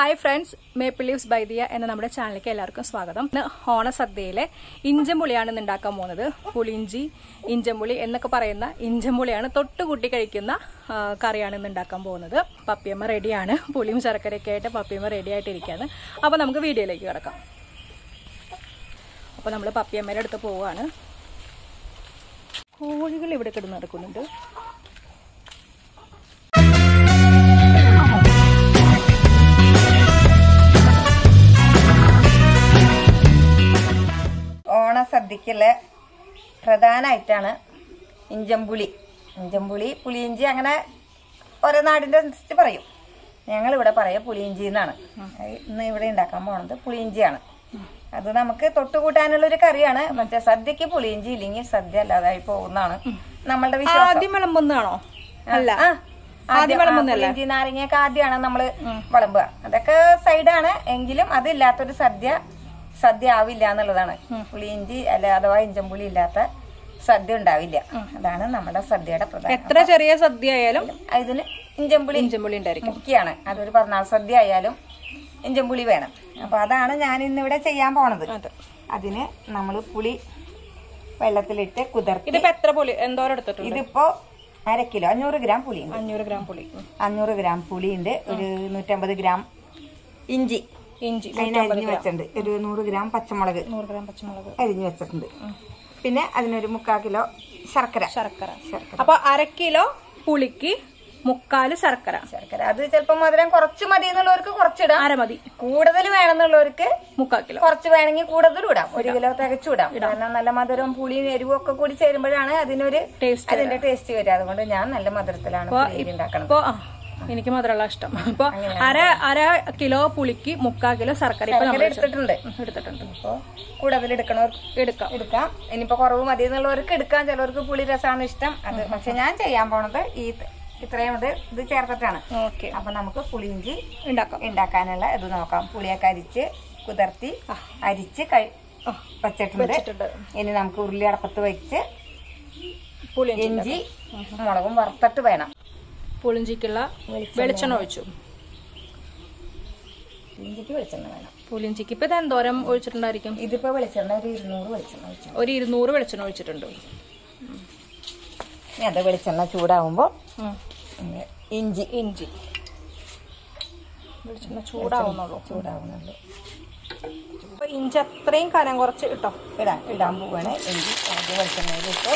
Hi friends maple leaves ബൈദിയ എന്ന നമ്മുടെ ചാനലിലേക്ക് എല്ലാവർക്കും സ്വാഗതം ഇന്ന് ഓണസദ്യയിലെ ഇഞ്ചമ്പുളിയാണ് ഇന്ന് ഉണ്ടാക്കാൻ പോകുന്നത് പുളിയിഞ്ചി ഇഞ്ചമ്പുളി എന്നൊക്കെ പറയുന്ന ഇഞ്ചമ്പുളിയാണ് തൊട്ടുകൂട്ടി കഴിക്കുന്ന ആ, കറിയാണ് ഇന്ന് ഉണ്ടാക്കാൻ പോകുന്നത് പപ്പിയമ്മ റെഡിയാണ് പുളിയും ശർക്കരയൊക്കെ ആയിട്ട് പപ്പിയമ്മ റെഡി ആയിട്ടിരിക്കുകയാണ് അപ്പോൾ നമുക്ക് വീഡിയോയിലേക്ക് കിടക്കാം അപ്പോൾ നമ്മൾ പപ്പിയമ്മയുടെ അടുത്ത് പോവുകയാണ് കോഴികൾ ഇവിടെ കിടന്ന് നടക്കുന്നുണ്ട് ഓണസദ്യക്കുള്ള പ്രധാനമായിട്ടാണ് ഇഞ്ചമ്പുളി ഇഞ്ചമ്പുളി പുളിയിഞ്ചി അങ്ങനെ ഓരോ നാടിൻ്റെ അനുസരിച്ച് പറയും ഞങ്ങൾ ഇവിടെ പറയാം പുളിയിഞ്ചി എന്നാണ് ഇന്ന് ഇവിടെ ഉണ്ടാക്കാൻ പോണത് പുളിയിഞ്ചിയാണ് അത് നമുക്ക് തൊട്ടുകൂട്ടാനുള്ള ഒരു കറിയാണ് മറ്റേ സദ്യക്ക് പുളിയിഞ്ചി ഇല്ലെങ്കിൽ സദ്യ അല്ലാതായി പോകുന്നതാണ് നമ്മളുടെ വിശ്വാസം ആദ്യം വിളമ്പുന്നതാണോ അല്ല ആ, ആദ്യം ആദ്യം വിളമ്പുന്നതല്ലേ? പുളിയിഞ്ചി നാരങ്ങയൊക്കെ ആദ്യമാണ് നമ്മള് വിളമ്പുക അതൊക്കെ സൈഡാണ് എങ്കിലും അതില്ലാത്തൊരു സദ്യ സദ്യ ആവില്ല എന്നുള്ളതാണ് പുളിയിഞ്ചി അല്ല അഥവാ ഇഞ്ചമ്പുളി ഇല്ലാത്ത സദ്യ ഉണ്ടാവില്ല അതാണ് നമ്മുടെ സദ്യയുടെ പ്രധാനം എത്ര ചെറിയ സദ്യ ആയാലും ഇതിന് ഇഞ്ചമ്പുളി ഇഞ്ചമ്പുളി ഉണ്ടായിരിക്കും മുഖ്യാണ് അതൊരു പിറന്നാൾ സദ്യ ആയാലും ഇഞ്ചമ്പുളി വേണം അപ്പൊ അതാണ് ഞാൻ ഇന്നിവിടെ ചെയ്യാൻ പോണത് അതെ അതിന് നമ്മൾ പുളി വെള്ളത്തിലിട്ട് കുതിർത്തി ഇതിപ്പോ എത്ര പുളി എന്തോരം എടുത്തിട്ടുണ്ട് ഇതിപ്പോ അര കിലോ അഞ്ഞൂറ് ഗ്രാം പുളിയുണ്ട് അഞ്ഞൂറ് ഗ്രാം പുളി അഞ്ഞൂറ് ഗ്രാം പുളിയുണ്ട് ഒരു നൂറ്റമ്പത് ഗ്രാം ഇഞ്ചി ഇഞ്ചി അതിന് അരിഞ്ഞു വെച്ചിട്ടുണ്ട് ഒരു നൂറ് ഗ്രാം പച്ചമുളക് നൂറ് ഗ്രാം പച്ചമുളക് അരിഞ്ഞു വെച്ചിട്ടുണ്ട് പിന്നെ അതിനൊരു മുക്കാൽ കിലോ ശർക്കര ശർക്കര ശർക്കര അപ്പൊ അര കിലോ പുളിക്ക് മുക്കാല് ശർക്കര ശർക്കര അത് ചിലപ്പോൾ മധുരം കുറച്ച് മതി എന്നുള്ളവർക്ക് കുറച്ചിടാം അരമതി കൂടുതൽ വേണമെന്നുള്ളവർക്ക് മുക്കാൽ കിലോ കുറച്ച് വേണമെങ്കിൽ കൂടുതലും ഇടാം ഒരു കിലോ തികച്ചു ഇടാം കാരണം നല്ല മധുരവും പുളിയും എരിവും ഒക്കെ കൂടി ചേരുമ്പോഴാണ് അതിനൊരു ടേസ്റ്റ് അതിന്റെ ടേസ്റ്റ് വരിക അതുകൊണ്ട് ഞാൻ നല്ല മധുരത്തിലാണ് പുളിയിഞ്ചി ഉണ്ടാക്കണം ഇപ്പൊ ആ, എനിക്ക് മാത്രമുള്ള ഇഷ്ടം ഇപ്പൊ അര അര കിലോ പുളിക്ക് മുക്കാൽ കിലോ ശർക്കര ഇപ്പൊ നമ്മൾ എടുത്തിട്ടുണ്ട് എടുത്തിട്ടുണ്ട് അപ്പൊ കൂടുതൽ എടുക്കണവർക്ക് എടുക്കാം എടുക്കാം ഇനിയിപ്പോ കുറവ് മതി എന്നുള്ളവർക്ക് എടുക്കാം ചിലവർക്ക് പുളി രസമാണ് ഇഷ്ടം അത് പക്ഷെ ഞാൻ ചെയ്യാൻ പോണത് ഈ ത- ഇത്രയും ഇത് ഇത് ചേർത്തിട്ടാണ് ഓക്കെ അപ്പൊ നമുക്ക് പുളിയിഞ്ചി ഉണ്ടാക്കാം ഉണ്ടാക്കാനുള്ള ഇത് നോക്കാം പുളിയൊക്കെ അരിച്ച് കുതിർത്തി അരിച്ച് കഴി വച്ചിട്ടുണ്ട് വെച്ചിട്ടുണ്ട് ഇനി നമുക്ക് ഉരുളി അടപ്പത്ത് വെച്ച് പുളി ഇഞ്ചി മുളകും വറുത്തിട്ട് വേണം പുളിഞ്ചിക്കുള്ള വെളിച്ചെണ്ണ ഒഴിച്ചു ഇഞ്ചിക്ക് വെളിച്ചെണ്ണ വേണം പുളിഞ്ചിക്ക് ഇപ്പൊ ഇത് എന്തോരം ഒഴിച്ചിട്ടുണ്ടായിരിക്കും ഇതിപ്പോ വെളിച്ചെണ്ണ ഒരു ഇരുന്നൂറ് വെളിച്ചെണ്ണ ഒഴിച്ചു ഒരു ഇരുന്നൂറ് വെളിച്ചെണ്ണ ഒഴിച്ചിട്ടുണ്ട് ഇനി അത് വെളിച്ചെണ്ണ ചൂടാവുമ്പോ ഉം. ഇഞ്ചി ഇഞ്ചി വെളിച്ചെണ്ണ ചൂടാവുന്നുള്ളൂ ചൂടാവുന്നുള്ളൂ അപ്പൊ ഇഞ്ചി അത്രയും കനം കുറച്ച് ഇട്ടോ ഇടാൻ ഇടാൻ പോവാണ് ഇഞ്ചി അത് വെളിച്ചെണ്ണയിലിട്ട്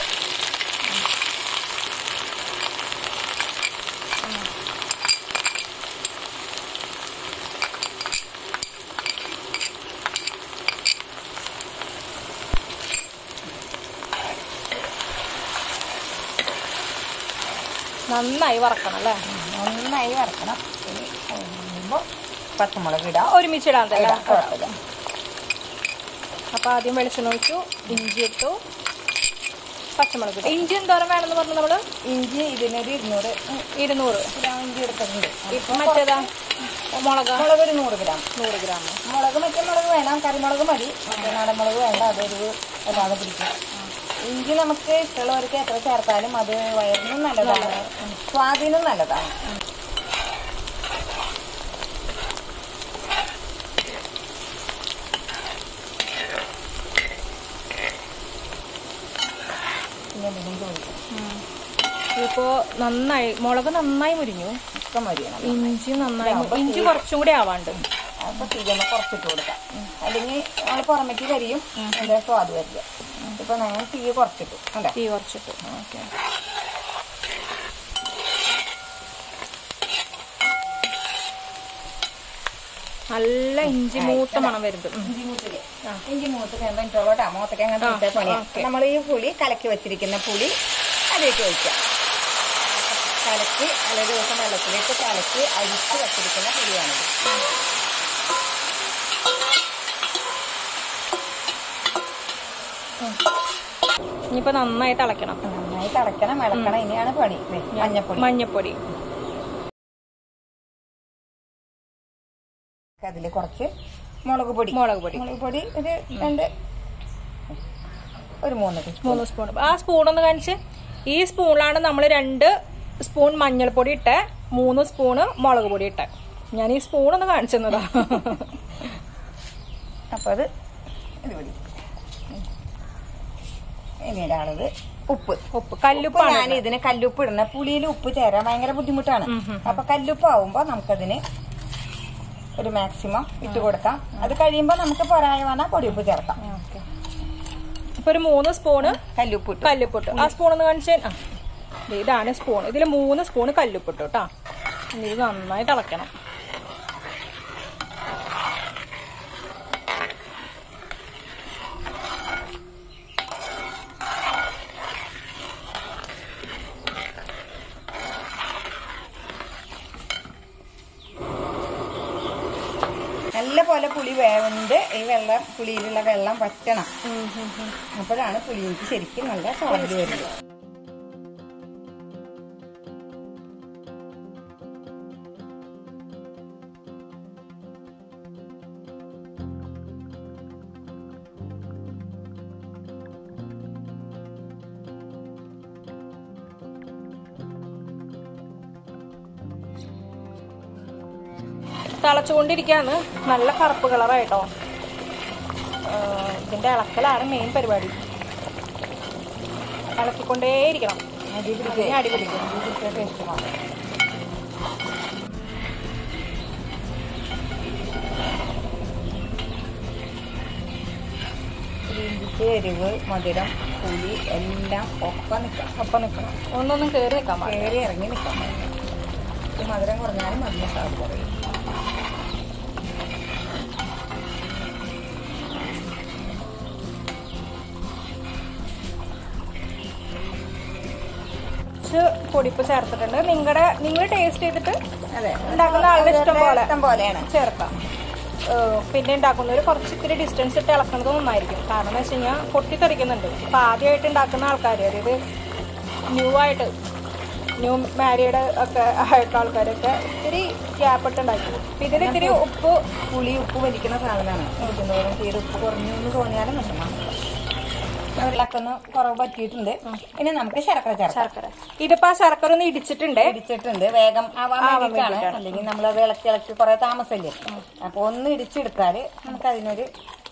നന്നായി വറക്കണം അല്ലേ നന്നായി വറക്കണം ഇനി കഴിയുമ്പോൾ പച്ചമുളക് ഇടാം ഒരുമിച്ചിടാൻ തന്നെ ഇടാം കുഴപ്പമില്ല അപ്പൊ ആദ്യം വെളിച്ചെണ്ണ ഒഴിച്ചു ഇഞ്ചി ഇട്ടു പച്ചമുളക് ഇട്ടു ഇഞ്ചി എന്തോരം വേണമെന്ന് പറഞ്ഞു നമ്മള് ഇഞ്ചി ഇതിനൊരു ഇരുന്നൂറ് ഇരുന്നൂറ് ഗ്രാം ഇഞ്ചി എടുത്തിട്ടുണ്ട് ഇപ്പൊ മറ്റേതാ മുളക് മുളക് ഒരു നൂറ് ഗ്രാം നൂറ് ഗ്രാം മുളക് മറ്റേ മുളക് വേണം കറിമുളക് മതി മറ്റേ നാടൻ മുളക് വേണ്ട അതൊരു അല്ലാതെ പിടിക്കും ഇഞ്ചി നമുക്ക് ഇഷ്ടമുള്ളവർക്ക് എത്ര ചേർത്താലും അത് വയറിനും നല്ലതാണ് സ്വാദിനും നല്ലതാണ് പിന്നെ ഇതിനും ചോദിക്കും ഇപ്പോ നന്നായി മുളക് നന്നായി മുരിഞ്ഞു ഒക്കെ മതിയാണ് ഇഞ്ചി നന്നായി മു- ഇഞ്ചി കുറച്ചും കൂടി ആവാണ്ട് അപ്പൊ തീയൊന്ന് കുറച്ചിട്ട് കൊടുക്കാം അല്ലെങ്കിൽ നമ്മൾ പുറമേക്ക് കരിയും അതിന്റെ സ്വാദ് വരില്ല ഇപ്പൊ ഞാൻ തീ കുറച്ചിട്ടു അല്ലേ തീ കുറച്ചിട്ട് ഓക്കെ നല്ല ഇഞ്ചി മൂത്ത മണം വരുന്നത് ഉം. ഇഞ്ചി മൂത്തില് ഇഞ്ചി മൂത്ത് കഴിയുമ്പോൾ ഇട്ടോളൂട്ടാ മൂത്തൊക്കെ അങ്ങനെ ഇട്ട പണിയാ നമ്മൾ ഈ പുളി കലക്കി വെച്ചിരിക്കുന്ന പുളി അതിലേക്ക് ഒഴിക്കാം കലക്കി അല്ലെ ദിവസം വെള്ളത്തിലേക്ക് കലക്കി അരിച്ച് വെച്ചിരിക്കുന്ന പുളിയാണിത് ഇനിയിപ്പോ നന്നായി തിളയ്ക്കണം നന്നായി തിളക്കണം ഇളക്കണം ഇനിയാണ് പണി ദേ, മഞ്ഞപ്പൊടി മഞ്ഞപ്പൊടി അതില് കുറച്ച് മുളക് പൊടി മുളക് പൊടി മുളക് പൊടി ഒരു രണ്ട് ഒരു മൂന്ന് ടീസ്പൂൺ മൂന്ന് സ്പൂൺ ആ സ്പൂൺ ഒന്ന് കാണിച്ച് ഈ സ്പൂണിലാണ് നമ്മൾ രണ്ട് സ്പൂൺ മഞ്ഞൾപ്പൊടി ഇട്ട് മൂന്ന് സ്പൂണ് മുളക് പൊടി ഇട്ട് ഞാൻ ഈ സ്പൂൺ ഒന്ന് കാണിച്ചെന്നതാ അപ്പോൾ അത് ഇത് പിടി ഇനി ഒരാളത് ഉപ്പ് ഉപ്പ് ഉപ്പ് കല്ലുപ്പാണ് ഞാൻ ഇതിന് കല്ലുപ്പ് ഇടുന്ന പുളിയിൽ ഉപ്പ് ചേരാൻ ഭയങ്കര ബുദ്ധിമുട്ടാണ് അപ്പൊ കല്ലുപ്പ് ആവുമ്പോ നമുക്കതിന് ഒരു മാക്സിമം ഇട്ട് കൊടുക്കാം അത് കഴിയുമ്പോ നമുക്ക് പോരായ വന്നാൽ പൊടിയുപ്പ് ചേർക്കാം ഓക്കെ ഇപ്പൊ ഒരു മൂന്ന് സ്പൂണ് കല്ലുപ്പ് ഇട്ടു കല്ലുപ്പിട്ടു ആ സ്പൂൺ ഒന്ന് കാണിച്ചേ ആ ദേ ഇതാണ് സ്പൂൺ ഇതിൽ മൂന്ന് സ്പൂൺ കല്ലുപ്പിട്ടു കേട്ടോ ഇനി ഇത് നന്നായിട്ട് ഇളക്കണം നല്ല പോലെ പുളി വേവുണ്ട് ഈ വെള്ളം പുളിയിലുള്ള വെള്ളം വറ്റണം അപ്പോഴാണ് പുളിയിലേക്ക് ശരിക്കും നല്ല സ്വാദ് വരുന്നത് തിളച്ചുകൊണ്ടിരിക്കുകയാണ് നല്ല കറുപ്പ് കളറായിട്ടോ ഇതിന്റെ ഇളക്കലാണ് മെയിൻ പരിപാടി ഇളക്കിക്കൊണ്ടേയിരിക്കണം അടി അതിനെ അടി പിടിക്കും പിടിക്കുക ടേസ്റ്റ് മാത്രം ഇഞ്ചിക്ക് എരിവ് മധുരം പുളി എല്ലാം ഒപ്പം നിൽക്കണം ഒപ്പം നിൽക്കണം ഒന്നൊന്നും കയറി നിൽക്കാൻ പാടില്ല കയറി ഇറങ്ങി നിൽക്കാൻ പാടില്ല ഈ മധുരം കുറഞ്ഞാലും മധുര സ്വാദ് കുറയും കുറച്ച് പൊടിപ്പ് ചേർത്തിട്ടുണ്ട് നിങ്ങളുടെ നിങ്ങൾ ടേസ്റ്റ് ചെയ്തിട്ട് അതെ ഉണ്ടാക്കുന്ന ആളുടെ ഇഷ്ടം പോലെ ഇഷ്ടം പോലെയാണ് ചേർക്കാം ഏഹ് പിന്നെ ഉണ്ടാക്കുന്നവർ കുറച്ച് ഇത്തിരി ഡിസ്റ്റൻസ് ഇട്ട് ഇളക്കുന്നത് നന്നായിരിക്കും കാരണം എന്ന് വെച്ച് കഴിഞ്ഞാൽ പൊട്ടിത്തെറിക്കുന്നുണ്ട് അപ്പം ആദ്യമായിട്ട് ഉണ്ടാക്കുന്ന ആൾക്കാർ അതായത് ന്യൂ ആയിട്ട് ന്യൂ മാരീഡ് ഒക്കെ ആയിട്ടുള്ള ആൾക്കാരൊക്കെ ഇത്തിരി ഗ്യാപ്പ് ഇട്ട് ഉണ്ടാക്കി അപ്പം ഇതിൽ ഇത്തിരി ഉപ്പ് പുളി ഉപ്പ് വലിക്കുന്ന സാധനമാണ് ഇരിക്കുന്നവരും തീരെ ഉപ്പ് കുറഞ്ഞു എന്ന് തോന്നിയാലും വിഷമം വെള്ളമൊക്കെ ഒന്ന് കുറവ് പറ്റിയിട്ടുണ്ട് ഇനി നമുക്ക് ശർക്കര ചേർക്കാം ശർക്കര ഇതിപ്പോ ആ ശർക്കര ഒന്ന് ഇടിച്ചിട്ടുണ്ട് ഇടിച്ചിട്ടുണ്ട് വേഗം ആവാൻ വേണ്ടിയിട്ടാണ് അല്ലെങ്കിൽ നമ്മളത് ഇളക്കി ഇളക്കി കുറെ താമസമില്ലേ അപ്പൊ ഒന്ന് ഇടിച്ചെടുത്താല് നമുക്ക് അതിനൊരു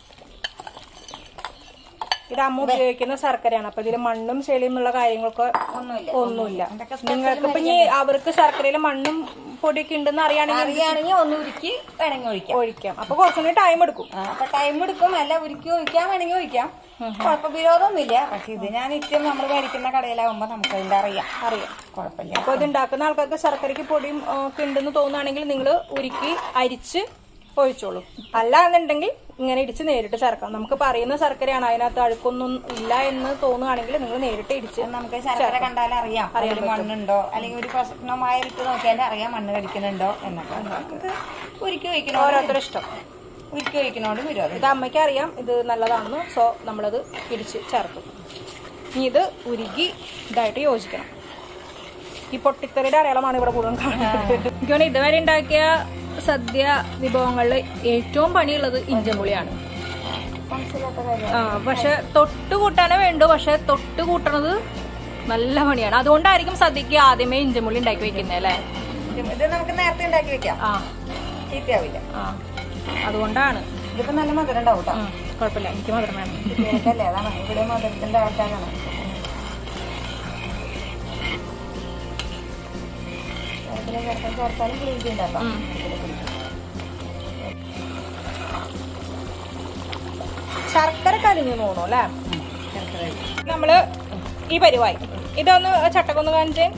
ഇത് അമ്മ ഉപയോഗിക്കുന്ന ശർക്കരയാണ് അപ്പൊ ഇതിൽ മണ്ണും ചെളിയും ഉള്ള കാര്യങ്ങളൊക്കെ ഒന്നുമില്ല ഒന്നുമില്ല എന്തൊക്കെ നിങ്ങൾക്ക് ഇപ്പൊ ഇനി അവർക്ക് ശർക്കരയിൽ മണ്ണും പൊടിയൊക്കെ ഉണ്ടെന്ന് അറിയാണെങ്കിൽ അറിയാണെങ്കിൽ ഒന്ന് ഉരുക്കി വേണമെങ്കിൽ ഒഴിക്കാം ഒഴിക്കാം അപ്പൊ കുറച്ചുകൂടി ടൈം എടുക്കും ആ, അപ്പൊ ടൈം എടുക്കും അല്ല ഉരുക്കി ഒഴിക്കാൻ വേണമെങ്കിൽ ഒഴിക്കാം കുഴപ്പ വിരോധമൊന്നുമില്ല പക്ഷെ ഇത് ഞാൻ ഇറ്റം നമ്മൾ മേടിക്കുന്ന കടയിലാവുമ്പോ നമുക്ക് അതിന്റെ അറിയാം അറിയാം കുഴപ്പമില്ല അപ്പൊ ഇത് ഉണ്ടാക്കുന്ന ആൾക്കാർക്ക് ശർക്കരയ്ക്ക് പൊടിയും ആ, ഒക്കെ ഉണ്ടെന്ന് തോന്നുകയാണെങ്കിൽ നിങ്ങൾ ഉരുക്കി അരിച്ച് ഒഴിച്ചോളൂ അല്ല എന്നുണ്ടെങ്കിൽ ഇങ്ങനെ ഇടിച്ച് നേരിട്ട് ചേർക്കാം നമുക്ക് പറയുന്ന ശർക്കരയാണ് അതിനകത്ത് അഴുക്കൊന്നും ഇല്ല എന്ന് തോന്നുകയാണെങ്കിൽ നിങ്ങൾ നേരിട്ട് ഇടിച്ച് നമുക്ക് ശർക്കര കണ്ടാൽ അറിയാം അതിൽ മണ്ണുണ്ടോ അല്ലെങ്കിൽ ഒരു പ്രശ്നമായ ഇട്ട് നോക്കിയാൽ അറിയാം മണ്ണ് കടിക്കുന്നുണ്ടോ എന്നൊക്കെ നമുക്ക് ഉരുക്കി ഒഴിക്കണോ ഓരോരുത്തരുടെ ഇഷ്ടം ഉരുക്കി ഒഴിക്കണോണ്ട് വിരോധം ഇത് അമ്മയ്ക്ക് അറിയാം ഇത് നല്ലതാണെന്ന് സോ നമ്മളത് ഇടിച്ച് ചേർക്കും ഇനി ഇത് ഉരുകി ഇതായിട്ട് യോജിക്കണം ഈ പൊട്ടിത്തെറിയുടെ അടയാളമാണ് ഇവിടെ കൂടുതൽ കാണുന്നത് എനിക്ക് തോന്നുന്നു ഇതുവരെ ഉണ്ടാക്കിയ സദ്യ വിഭവങ്ങളിൽ ഏറ്റവും പണിയുള്ളത് ഇഞ്ചമ്പുളിയാണ് മനസ്സിലാത്ത കാര്യം ആ പക്ഷെ തൊട്ട് കൂട്ടാനേ വേണ്ടു പക്ഷെ തൊട്ട് കൂട്ടണത് നല്ല പണിയാണ് അതുകൊണ്ടായിരിക്കും സദ്യക്ക് ആദ്യമേ ഇഞ്ചമ്പുളി ഉണ്ടാക്കി വെക്കുന്നത് അല്ലേ ഇത് നമുക്ക് നേരത്തെ ഉണ്ടാക്കി വെക്കാം ആ ചീത്തയാവില്ല ആ അതുകൊണ്ടാണ് ഇതിപ്പോ നല്ല മധുരം ഉണ്ടാവും കേട്ടോ ഉം, കുഴപ്പമില്ല എനിക്ക് മാത്രം വേണം കുട്ടികൾക്കല്ലേ അതാണ് ഇവിടെ മധുരത്തിന്റെ ആൾക്കാരാണ് ശർക്കര ചേർക്കാൻ ചേർത്താലും ഗ്രേവി ഉണ്ടാക്കാം ഉം. ശർക്കര കരിഞ്ഞു തോന്നുന്നു അല്ലേ ശർക്കര നമ്മള് ഈ പരിവായി ഇതൊന്ന് ചട്ടക്കൊന്ന് കാണിച്ചേ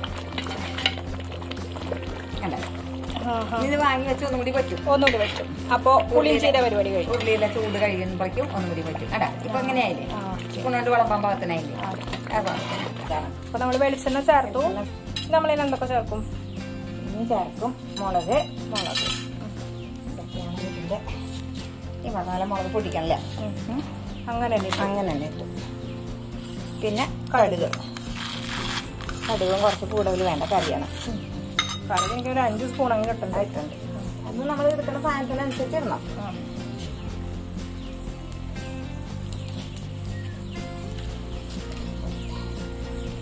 കണ്ടോ? ഇത് വാങ്ങി വെച്ച് ഒന്നും കൂടി പറ്റും ഒന്നുകൂടി വെച്ചു അപ്പോ പുളിയിഞ്ചിയുടെ പരിപാടി കഴിഞ്ഞു ഉള്ളിയിലെ ചൂട് കഴിയുമ്പോഴേക്കും ഒന്നും കൂടി പറ്റും അടാ ഇപ്പൊ എങ്ങനെയായില്ലേ സ്പൂണോണ്ട് വിളമ്പാൻ പാകത്തിനായില്ലേ അതാ ഇതാണ് അപ്പൊ നമ്മൾ വെളിച്ചെണ്ണ ചേർത്തു നമ്മൾ ഇതിന് എന്തൊക്കെ ചേർക്കും ഇനി ചേർക്കും മുളക് മുളക് ഇതൊക്കെയാണ് ഇതിന്റെ ഈ മസാല മുളക് പൊടിക്കണല്ലേ ഉം. അങ്ങനെ തന്നെ ഇട്ടു. അങ്ങനെ തന്നെ ഇട്ടു പിന്നെ കടുക് കടുകും കുറച്ച് കൂടുതൽ വേണ്ട കറിയാണ് കറി എനിക്ക് ഒരു അഞ്ച് സ്പൂൺ അങ്ങ് കിട്ടണ്ട ആയിട്ടുണ്ട് അത് നമ്മൾ എടുക്കുന്ന സാധനത്തിനനുസരിച്ച് ഇടണം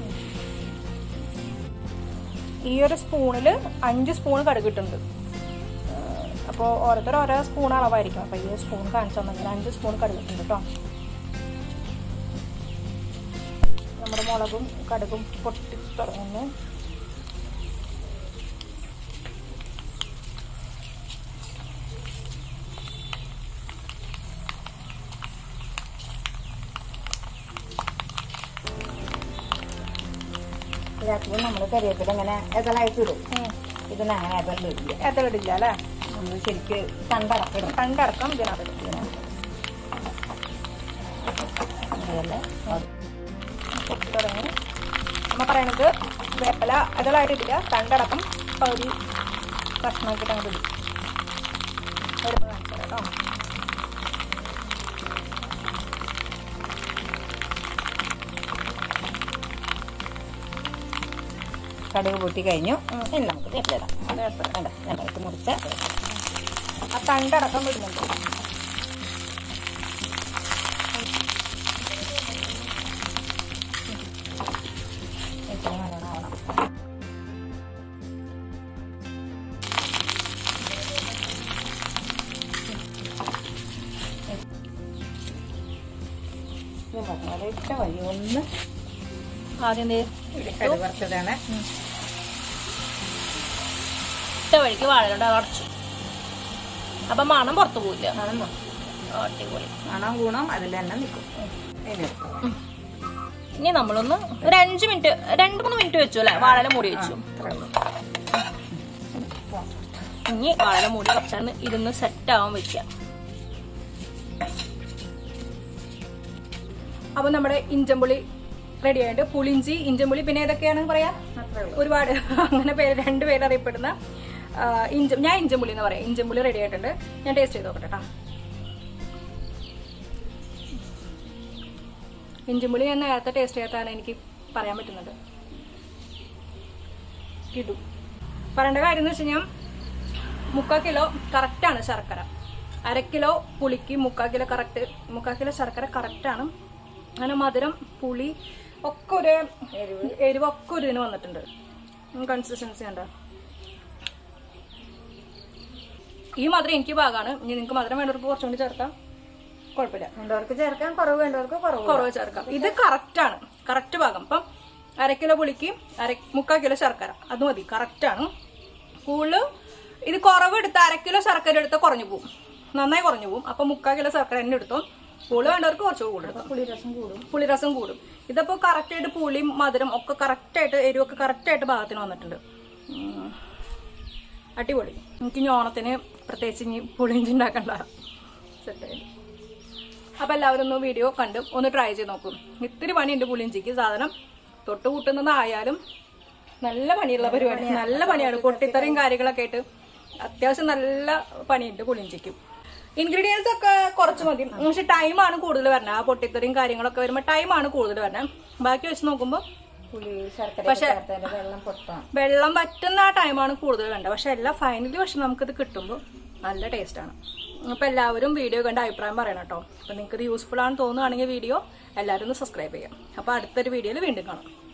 ഈ ഒരു സ്പൂണില് അഞ്ച് സ്പൂൺ കടുക് ഇട്ടുണ്ട് അപ്പോൾ ഓരോരുത്തർ ഓരോ സ്പൂൺ അളവായിരിക്കും അപ്പോൾ ഈ സ്പൂൺ കാണിച്ചു തന്നെങ്കിൽ അഞ്ച് സ്പൂൺ കടുകിട്ടുണ്ട് കേട്ടോ നമ്മുടെ മുളകും കടുകും പൊട്ടി തുടങ്ങുന്നു ഇതിനകത്ത് നമ്മൾ കരിവേപ്പില ഇങ്ങനെ എതളായിട്ട് ഇടും ഇതിന് അങ്ങനെ എതളിൽ ഇടില്ല എത്തലിടില്ല അല്ലേ നമ്മൾ ശരിക്ക് കണ്ടടക്കിടും കണ്ടടക്കം ഇതിനകത്ത് അതുപോലെ പൊട്ടി തുടങ്ങി അമ്മ പറയണത് വേപ്പല അതളായിട്ടില്ല തണ്ടടക്കം പകുതി കഷ്ണമാക്കിയിട്ട് അങ്ങോട്ട് ഇടും വരുമ്പോൾ കാണിച്ചു തരാം കേട്ടോ കടുക് പൊട്ടി കഴിഞ്ഞു ഇനി നമുക്ക് വേപ്പിലിടാം വേപ്പില. വേണ്ട ഞങ്ങൾക്ക് മുറിച്ച് ആ തണ്ടടക്കം വിടുന്നുണ്ട് ഇച്ചിരി നല്ലോണം ആവണം ഇത് പറഞ്ഞ ഇട്ട വഴി ഒന്ന് ആദ്യം ദേ കടുക് വറുത്തതാണ് ഇട്ട വഴിക്ക് വാഴലുണ്ട് അത് അടച്ചു അപ്പൊ മണം പുറത്തു പോയില്ല മണം അടിപൊളി മണം ഗുണം അതിൽ തന്നെ നിൽക്കും ഇനി ഇനി നമ്മളൊന്ന് ഒരു അഞ്ച് മിനിറ്റ് രണ്ട് മൂന്ന് മിനിറ്റ് വെച്ചു അല്ലെ വാഴല മൂടി വെച്ചു ഇത്രേ ഉള്ളൂ. ഇനി വാഴല മൂടി കുറച്ചാണ് ഇരുന്ന് സെറ്റ് ആവാൻ വെക്കുക അപ്പൊ നമ്മുടെ ഇഞ്ചമ്പുളി റെഡി ആയിട്ട് പുളിഞ്ചി ഇഞ്ചമ്പുളി പിന്നെ ഏതൊക്കെയാണ് പറയാ അത്രേ ഉള്ളൂ. ഒരുപാട് അങ്ങനെ പേര് രണ്ട് പേര് അറിയപ്പെടുന്ന ആ, ഇഞ്ച ഞാൻ ഇഞ്ചമ്പുളി എന്ന് പറയാം ഇഞ്ചമ്പുളി റെഡി ആയിട്ടുണ്ട് ഞാൻ ടേസ്റ്റ് ചെയ്ത് നോക്കട്ടെ ട്ടാ. ഇഞ്ചമ്പുളി ഞാൻ നേരത്തെ ടേസ്റ്റ് ചെയ്യാത്താണ് എനിക്ക് പറയാൻ പറ്റുന്നത് കിടു പറയേണ്ട കാര്യം എന്ന് വെച്ച് കഴിഞ്ഞാൽ മുക്കാൽ കിലോ കറക്റ്റാണ് ശർക്കര അര കിലോ പുളിക്ക് മുക്കാൽ കിലോ കറക്റ്റ് മുക്കാൽ കിലോ ശർക്കര കറക്റ്റാണ് അങ്ങനെ മധുരം പുളി ഒക്കെ ഒരു എരിവ് എരിവ് ഒക്കെ ഒരു ഇതിന് വന്നിട്ടുണ്ട് കൺസിസ്റ്റൻസി ഉണ്ട് ഈ മധുരം എനിക്ക് ഭാഗമാണ് ഇനി നിങ്ങൾക്ക് മധുരം വേണ്ടവർക്ക് കുറച്ചുകൂടി ചേർക്കാം കുഴപ്പമില്ല വേണ്ടവർക്ക് ചേർക്കാം കുറവ് വേണ്ടവർക്ക് കുറവ് കുറവ് ചേർക്കാം ഇത് കറക്റ്റ് ആണ് കറക്റ്റ് ഭാഗം ഇപ്പം അര കിലോ പുളിക്ക് അര മുക്കാൽ കിലോ ശർക്കര അത് മതി കറക്റ്റ് ആണ് കൂടുതൽ ഇത് കുറവ് എടുത്ത് അര കിലോ ശർക്കര എടുത്ത് കുറഞ്ഞു പോകും നന്നായി കുറഞ്ഞു പോകും അപ്പൊ മുക്കാൽ കിലോ ശർക്കര തന്നെ എടുത്തോ പുളി വേണ്ടവർക്ക് കുറച്ച് കൂടുതൽ എടുക്കാം പുളിരസം കൂടും പുളിരസം കൂടും ഇതിപ്പോ കറക്റ്റ് ആയിട്ട് പുളിയും മധുരം ഒക്കെ കറക്റ്റ് ആയിട്ട് എരിവൊക്കെ കറക്റ്റ് ആയിട്ട് ഭാഗത്തിന് വന്നിട്ടുണ്ട് ഉം. അടിപൊളി എനിക്ക് ഇനി ഓണത്തിന് പ്രത്യേകിച്ച് ഇനി പുളിഞ്ചി ഉണ്ടാക്കണ്ട സെറ്റായി അപ്പൊ എല്ലാവരും ഒന്ന് വീഡിയോ കണ്ട് ഒന്ന് ട്രൈ ചെയ്ത് നോക്കും ഇത്തിരി പണിയുണ്ട് പുളിഞ്ചിക്ക് സാധനം തൊട്ട് കൂട്ടുന്നതായാലും നല്ല പണിയുള്ള പരിപാടി നല്ല പണിയാണ് പൊട്ടിത്തെറിയും കാര്യങ്ങളൊക്കെ ആയിട്ട് അത്യാവശ്യം നല്ല പണിയുണ്ട് പുളിഞ്ചിക്കും ഇൻഗ്രീഡിയൻസ് ഒക്കെ കുറച്ച് മതി പക്ഷെ ടൈമാണ് കൂടുതൽ വരണത് ആ പൊട്ടിത്തെറിയും കാര്യങ്ങളൊക്കെ വരുമ്പോൾ ടൈമാണ് കൂടുതൽ വരണത് ബാക്കി വെച്ച് നോക്കുമ്പോൾ പുളി ശർക്കര പക്ഷെ- ചേർത്തതിന്റെ വെള്ളം പൊട്ടാം വെള്ളം വറ്റുന്ന ആ ടൈമാണ് കൂടുതൽ വേണ്ടത് പക്ഷെ എല്ലാം ഫൈനലി പക്ഷെ നമുക്കിത് കിട്ടുമ്പോൾ നല്ല ടേസ്റ്റ് ആണ് അപ്പൊ എല്ലാവരും വീഡിയോ കണ്ട് അഭിപ്രായം പറയണം കേട്ടോ അപ്പൊ നിങ്ങൾക്ക് ഇത് യൂസ്ഫുൾ ആണെന്ന് തോന്നുകയാണെങ്കിൽ വീഡിയോ എല്ലാവരും ഒന്ന് സബ്സ്ക്രൈബ് ചെയ്യാം അപ്പൊ അടുത്തൊരു വീഡിയോയിൽ വീണ്ടും കാണാം